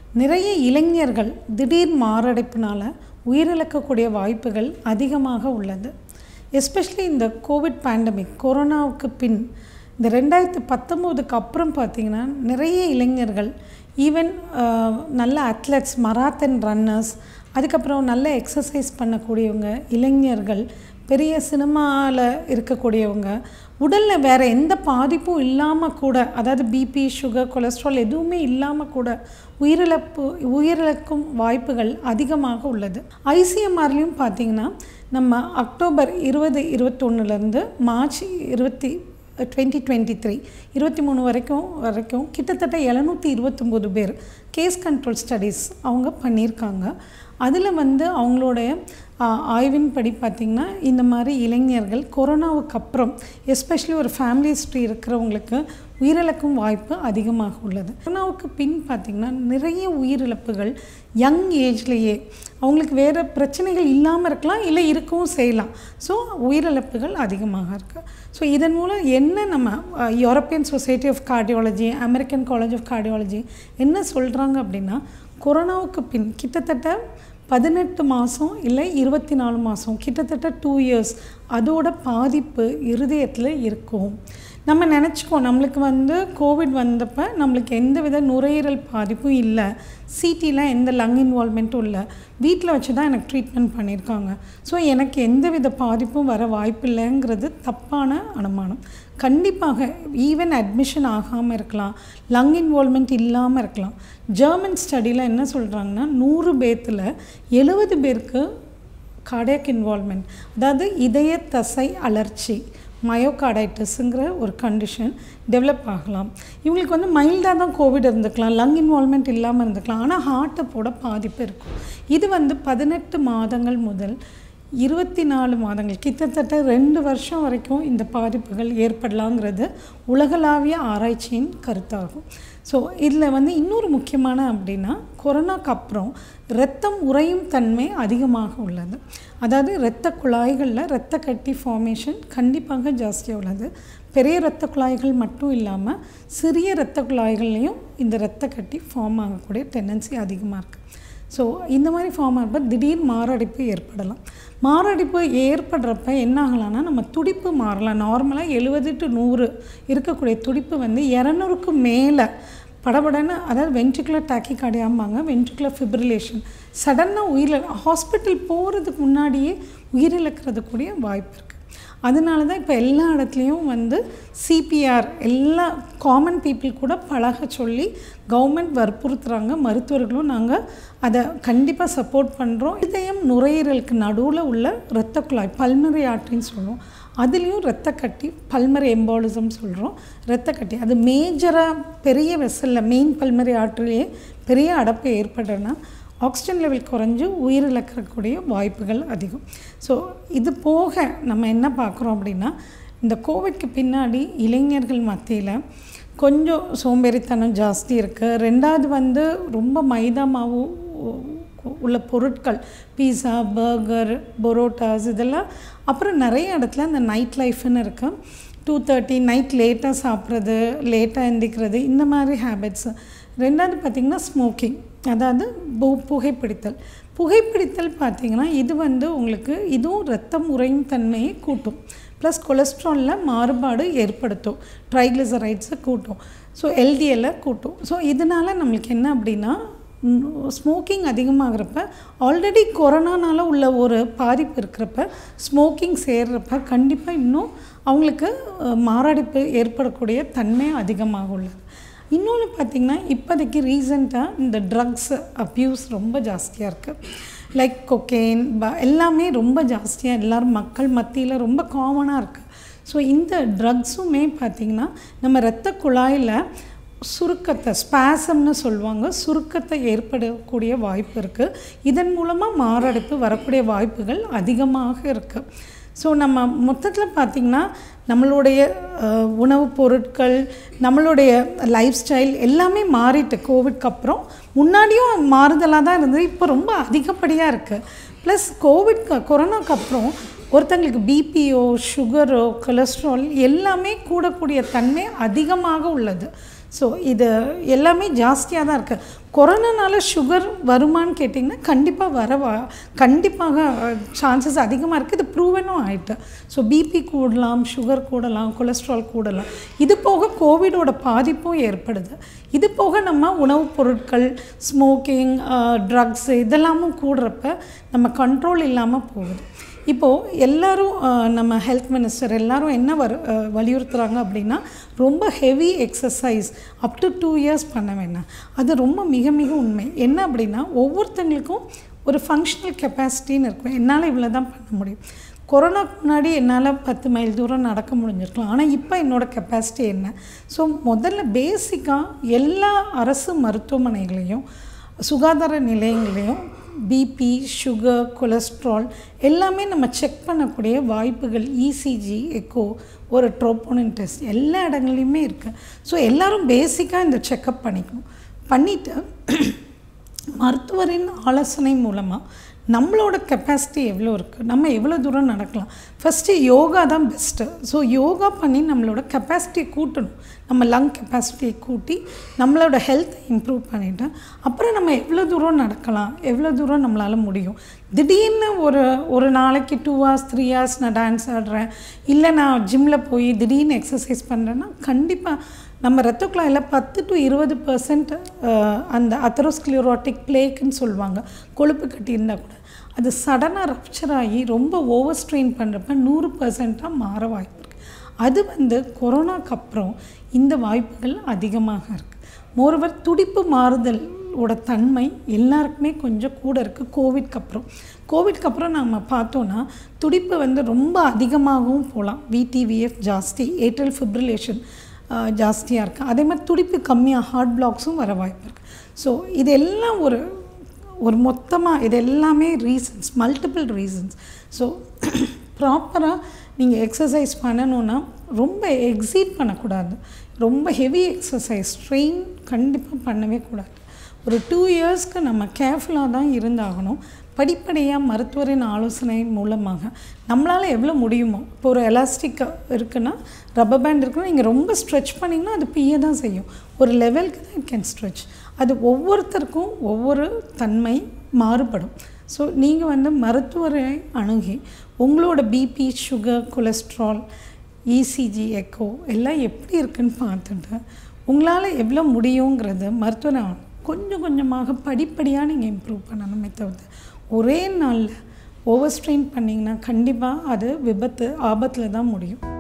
நிறைய இளைஞர்கள் திடீர் மாரடைப்பினால் உயிரிழக்கக்கூடிய வாய்ப்புகள் அதிகமாக உள்ளது எஸ்பெஷலி இந்த கோவிட் பேண்டமிக் கொரோனாவுக்கு பின் இந்த ரெண்டாயிரத்து பத்தொம்போதுக்கு அப்புறம் பார்த்திங்கன்னா நிறைய இளைஞர்கள் ஈவன் நல்ல அத்லெட்ஸ் மராத்தன் ரன்னர்ஸ் அதுக்கப்புறம் நல்ல எக்ஸசைஸ் பண்ணக்கூடியவங்க இளைஞர்கள் பெரிய சினிமாவில் இருக்கக்கூடியவங்க உடலில் வேறு எந்த பாதிப்பும் இல்லாமல் கூட அதாவது பிபி சுகர் கொலஸ்ட்ரால் எதுவுமே இல்லாமல் கூட உயிரிழப்பு உயிரிழக்கும் வாய்ப்புகள் அதிகமாக உள்ளது ஐசிஎம்ஆர்லேயும் பார்த்தீங்கன்னா நம்ம அக்டோபர் இருபது இருபத்தொன்னுலேருந்து மார்ச் இருபத்தி டுவெண்ட்டி டுவெண்ட்டி த்ரீ இருபத்தி மூணு வரைக்கும் வரைக்கும் கிட்டத்தட்ட எழுநூற்றி இருபத்தொம்போது பேர் கேஸ் கண்ட்ரோல் ஸ்டடீஸ் அவங்க பண்ணியிருக்காங்க அதில் வந்து அவங்களுடைய ஆய்வின் படி பார்த்திங்கன்னா இந்த மாதிரி இளைஞர்கள் கொரோனாவுக்கு அப்புறம் எஸ்பெஷலி ஒரு ஃபேமிலி ஹிஸ்ட்ரி இருக்கிறவங்களுக்கு உயிரிழக்கும் வாய்ப்பு அதிகமாக உள்ளது கொரோனாவுக்கு பின் பார்த்திங்கன்னா நிறைய உயிரிழப்புகள் யங் ஏஜ்லேயே அவங்களுக்கு வேறு பிரச்சனைகள் இல்லாமல் இருக்கலாம் இல்லை இருக்கவும் செய்யலாம் ஸோ உயிரிழப்புகள் அதிகமாக இருக்குது ஸோ இதன் மூலம் என்ன நம்ம European society of cardiology American college of cardiology என்ன சொல்கிறாங்க அப்படின்னா கொரோனாவுக்கு பின் கிட்டத்தட்ட பதினெட்டு மாதம் இல்லை இருபத்தி நாலு மாதம் கிட்டத்தட்ட டூ இயர்ஸ் அதோட பாதிப்பு இருதயத்தில் இருக்கும் நம்ம நினச்சிக்கோ நம்மளுக்கு வந்து கோவிட் வந்தப்போ நம்மளுக்கு எந்த வித நுரையீரல் பாதிப்பும் இல்லை சிடியில் எந்த லங் இன்வால்மெண்ட்டும் இல்லை வீட்டில் வச்சு தான் எனக்கு ட்ரீட்மெண்ட் பண்ணியிருக்காங்க ஸோ எனக்கு எந்த வித பாதிப்பும் வர வாய்ப்பு இல்லைங்கிறது தப்பான அனுமானம் கண்டிப்பாக ஈவன் அட்மிஷன் ஆகாமல் இருக்கலாம் லங் இன்வால்மெண்ட் இல்லாமல் இருக்கலாம் ஜெர்மன் ஸ்டடியில் என்ன சொல்கிறாங்கன்னா நூறு பேர்த்தில் எழுபது பேருக்கு கார்டியாக் இன்வால்மெண்ட் அதாவது இதய தசை அலர்ச்சி மயோகார்டைட்டிஸுங்கிற ஒரு கண்டிஷன் டெவலப் ஆகலாம் இவங்களுக்கு வந்து மைல்டாக தான் கோவிட் இருந்துக்கலாம் லங் இன்வால்மெண்ட் இல்லாமல் இருந்துக்கலாம் ஆனால் ஹார்ட்டை போட பாதிப்பு இருக்கும் இது வந்து பதினெட்டு மாதங்கள் முதல் இருபத்தி நாலு மாதங்கள் கிட்டத்தட்ட ரெண்டு வருஷம் வரைக்கும் இந்த பாதிப்புகள் ஏற்படலாங்கிறது உலகளாவிய ஆராய்ச்சியின் கருத்தாகும் ஸோ இதில் வந்து இன்னொரு முக்கியமான அப்படின்னா கொரோனாக்கு அப்புறம் இரத்தம் உறையும் தன்மை அதிகமாக உள்ளது அதாவது இரத்த குழாய்களில் இரத்த கட்டி ஃபார்மேஷன் கண்டிப்பாக ஜாஸ்தியாக உள்ளது பெரிய இரத்த குழாய்கள் மட்டும் இல்லாமல் சிறிய இரத்த குழாய்கள்லேயும் இந்த இரத்த கட்டி ஃபார்ம் ஆகக்கூடிய டெண்டன்சி அதிகமாக இருக்குது ஸோ இந்த மாதிரி ஃபார்ம் ஆகிறப்ப திடீர் மாரடைப்பு ஏற்படலாம் மாரடைப்பு ஏற்படுறப்ப என்ன ஆகலாம்னா நம்ம துடிப்பு மாறலாம் நார்மலாக எழுபது டு நூறு இருக்கக்கூடிய துடிப்பு வந்து இரநூறுக்கு மேலே படபடன்னு அதாவது வென்ட்ரிகுலர் டாக்கிகார்டியாம்பாங்க வென்ட்ரிகுலர் ஃபிப்ரிலேஷன் சடனாக உயிரிழ ஹாஸ்பிட்டல் போகிறதுக்கு முன்னாடியே உயிரிழக்கிறது கூடிய வாய்ப்பு இருக்குது அதனால தான் இப்போ எல்லா இடத்துலையும் வந்து சிபிஆர் எல்லா காமன் பீப்புள் கூட பழக சொல்லி கவர்மெண்ட் வற்புறுத்துகிறாங்க மருத்துவர்களும் நாங்கள் அதை கண்டிப்பாக சப்போர்ட் பண்ணுறோம் இதயம் நுரையீரலுக்கு நடுவில் உள்ள இரத்த குழாய் பல்மறை ஆற்றின்னு சொல்லுவோம் அதுலேயும் ரத்த கட்டி பல்மறை எம்பாலிசம் சொல்கிறோம் ரத்த கட்டி அது மேஜராக பெரிய வெசலில் மெயின் பல்மறை ஆற்றிலேயே பெரிய அடப்பு ஏற்படுறதுன்னா ஆக்சிஜன் லெவல் குறைஞ்சு உயிரிழக்கக்கூடிய வாய்ப்புகள் அதிகம் ஸோ இது போக நம்ம என்ன பார்க்குறோம் அப்படின்னா இந்த கோவிட்க்கு பின்னாடி இளைஞர்கள் மத்தியில் கொஞ்சம் சோம்பேறித்தனம் ஜாஸ்தி இருக்குது ரெண்டாவது வந்து ரொம்ப மைதா மாவு உள்ள பொருட்கள் பீஸா பர்கர் பொரோட்டாஸ் இதெல்லாம் அப்புறம் நிறைய இடத்துல இந்த நைட் லைஃப்னு இருக்குது டூ தேர்ட்டி நைட் லேட்டாக சாப்பிட்றது லேட்டாக எந்திக்கிறது இந்த மாதிரி ஹேபிட்ஸு ரெண்டாவது பார்த்திங்கன்னா ஸ்மோக்கிங் அதாவது பு புகைப்பிடித்தல் புகைப்பிடித்தல் பார்த்திங்கன்னா இது வந்து உங்களுக்கு இதுவும் ரத்தம் உறையும் தன்மையை கூட்டும் ப்ளஸ் கொலஸ்ட்ராலில் மாறுபாடு ஏற்படுத்தும் ட்ரைக்ளிசரைட்ஸை கூட்டும் ஸோ எல்டிஎல்லை கூட்டும் ஸோ இதனால் நம்மளுக்கு என்ன அப்படின்னா ஸ்மோக்கிங் அதிகமாகிறப்ப ஆல்ரெடி கொரோனானால உள்ள ஒரு பாதிப்பு இருக்கிறப்ப ஸ்மோக்கிங் சேர்றப்ப கண்டிப்பாக இன்னும் அவங்களுக்கு மாரடைப்பு ஏற்படக்கூடிய தன்மை அதிகமாக உள்ளது இன்னொன்று பார்த்திங்கன்னா இப்போதைக்கு ரீசெண்டாக இந்த ட்ரக்ஸ் அப்யூஸ் ரொம்ப ஜாஸ்தியாக இருக்குது லைக் கொக்கெயின் ப எல்லாமே ரொம்ப ஜாஸ்தியாக எல்லோரும் மக்கள் மத்தியில் ரொம்ப காமனாக இருக்குது ஸோ இந்த ட்ரக்ஸுமே பார்த்திங்கன்னா நம்ம இரத்த குழாயில் சுருக்கத்தை ஸ்பாசம்னு சொல்லுவாங்க சுருக்கத்தை ஏற்படக்கூடிய வாய்ப்பு இருக்குது இதன் மூலமாக மாரடைப்பு வரக்கூடிய வாய்ப்புகள் அதிகமாக இருக்குது ஸோ நம்ம மொத்தத்தில் பார்த்திங்கன்னா நம்மளுடைய உணவுப் பொருட்கள் நம்மளுடைய லைஃப் ஸ்டைல் எல்லாமே மாறிட்டு கோவிட்க்கு அப்புறம் முன்னாடியும் மாறுதலாக தான் இருந்தது இப்போ ரொம்ப அதிகப்படியாக இருக்குது ப்ளஸ் கோவிட் கொரோனாக்கு அப்புறம் ஒருத்தங்களுக்கு பிபிஓ சுகரோ கொலஸ்ட்ரால் எல்லாமே கூடக்கூடிய தன்மை அதிகமாக உள்ளது ஸோ இது எல்லாமே ஜாஸ்தியாக தான் இருக்குது கொரோனானால சுகர் வருமான்னு கேட்டிங்கன்னா கண்டிப்பாக வர வா கண்டிப்பாக சான்சஸ் அதிகமாக இருக்குது இது ப்ரூவனும் ஆயிட்டு ஸோ பிபி கூடலாம் சுகர் கூடலாம் கொலஸ்ட்ரால் கூடலாம் இது போக கோவிடோட பாதிப்பும் ஏற்படுது இது போக நம்ம உணவுப் பொருட்கள் ஸ்மோக்கிங் ட்ரக்ஸ் இதெல்லாமும் கூடுறப்ப நம்ம கண்ட்ரோல் இல்லாமல் போகுது இப்போது எல்லாரும் அஹ், நம்ம ஹெல்த் மினிஸ்டர் எல்லாரும் என்ன வரு அஹ், வலியுறுத்துறாங்க அப்படின்னா ரொம்ப heavy exercise up to two years பண்ண வேணாம் அது ரொம்ப மிக மிக உண்மை என்ன அப்படின்னா ஒவ்வொருத்தங்களுக்கும் ஒரு ஃபங்க்ஷனல் கெப்பாசிட்டின்னு இருக்கும் என்னால் இவ்வளோ தான் பண்ண முடியும் கொரோனாக்கு முன்னாடி என்னால் பத்து மைல் தூரம் நடக்க முடிஞ்சிருக்கலாம் ஆனால் இப்போ என்னோடய கெப்பாசிட்டி என்ன ஸோ முதல்ல பேசிக்காக எல்லா அரசு மருத்துவமனைகளையும் சுகாதார நிலையங்களையும் பிபி சுகர் கொலஸ்ட்ரால் எல்லாமே நம்ம செக் பண்ணக்கூடிய வாய்ப்புகள் இசிஜி எக்கோ ஒரு ட்ரோப்போனின் டெஸ்ட் எல்லா இடங்கள்லையுமே இருக்குது ஸோ எல்லாரும் பேசிக்காக இந்த செக்கப் பண்ணிக்கணும் பண்ணிவிட்டு மருத்துவரின் ஆலோசனை மூலமாக நம்மளோட கெப்பாசிட்டி எவ்வளோ இருக்குது நம்ம எவ்வளோ தூரம் நடக்கலாம் ஃபஸ்ட்டு யோகா தான் பெஸ்ட்டு ஸோ யோகா பண்ணி நம்மளோட கெப்பாசிட்டியை கூட்டணும் நம்ம லங் கெப்பாசிட்டியை கூட்டி நம்மளோட ஹெல்த்தை இம்ப்ரூவ் பண்ணிவிட்டு அப்புறம் நம்ம எவ்வளோ தூரம் நடக்கலாம் எவ்வளோ தூரம் நம்மளால் முடியும் திடீர்னு ஒரு ஒரு நாளைக்கு டூ ஹவர்ஸ் த்ரீ ஹவர்ஸ் நான் டான்ஸ் ஆடுறேன் இல்லை நான் ஜிம்மில் போய் திடீர்னு எக்ஸசைஸ் பண்ணுறேன்னா கண்டிப்பாக நம்ம ரத்த குழாயில் பத்து டு இருபது பர்சன்ட் அந்த அத்தரோஸ்க்ளியோராட்டிக் பிளேக்குன்னு சொல்லுவாங்க கொழுப்பு கட்டி இருந்தால் கூட அது சடனாக ரப்சர் ஆகி ரொம்ப ஓவர் ஸ்ட்ரெயின் பண்ணுறப்ப நூறு பர்சண்ட்டாக மாற வாய்ப்பு இருக்குது அது வந்து கொரோனாக்கு அப்புறம் இந்த வாய்ப்புகள் அதிகமாக இருக்குது மோரோவர் துடிப்பு மாறுதல் ஓட தன்மை எல்லாருக்குமே கொஞ்சம் கூட இருக்குது கோவிட்க்கு அப்புறம் கோவிட்க்கு அப்புறம் நம்ம பார்த்தோன்னா துடிப்பு வந்து ரொம்ப அதிகமாகவும் போகலாம் விடிவிஎஃப் ஜாஸ்தி ஏட்ரல் ஃபிப்ரிலேஷன் ஜாஸ்தியாக இருக்குது அதே மாதிரி துடிப்பு கம்மியாக ஹார்ட் பிளாக்ஸும் வர வாய்ப்பு இருக்குது ஸோ இதெல்லாம் ஒரு ஒரு மொத்தமாக இது எல்லாமே ரீசன்ஸ் மல்டிபிள் ரீசன்ஸ் ஸோ ப்ராப்பராக நீங்கள் எக்ஸசைஸ் பண்ணணுன்னா ரொம்ப எக்ஸீட் பண்ணக்கூடாது ரொம்ப ஹெவி எக்ஸசைஸ் ஸ்ட்ரெயின் கண்டிப்பாக பண்ணவே கூடாது ஒரு டூ இயர்ஸ்க்கு நம்ம கேர்ஃபுல்லாக தான் இருந்தாகணும் படிப்படியாக மருத்துவரின் ஆலோசனை மூலமாக நம்மளால் எவ்வளோ முடியுமோ இப்போ ஒரு எலாஸ்டிக் இருக்குன்னா ரப்பர் பேண்ட் இருக்குன்னா நீங்கள் ரொம்ப ஸ்ட்ரெச் பண்ணிங்கன்னா அது பிய தான் செய்யும் ஒரு லெவலுக்கு தான் இட் கேன் ஸ்ட்ரெச் அது ஒவ்வொருத்தருக்கும் ஒவ்வொரு தன்மை மாறுபடும் ஸோ நீங்கள் வந்து மருத்துவரை அணுகி உங்களோட BP sugar cholesterol ECG echo எல்லாம் எப்படி இருக்குன்னு பார்த்துட்டு உங்களால் எவ்வளோ முடியுங்கிறத மருத்துவரை கொஞ்சம் கொஞ்சமாக படிப்படியாக நீங்கள் இம்ப்ரூவ் பண்ணணுமே தவிர்த்து ஒரே நாளில் ஓவர் ஸ்ட்ரெயின் பண்ணிங்கன்னா கண்டிப்பாக அது விபத்து ஆபத்தில் தான் முடியும்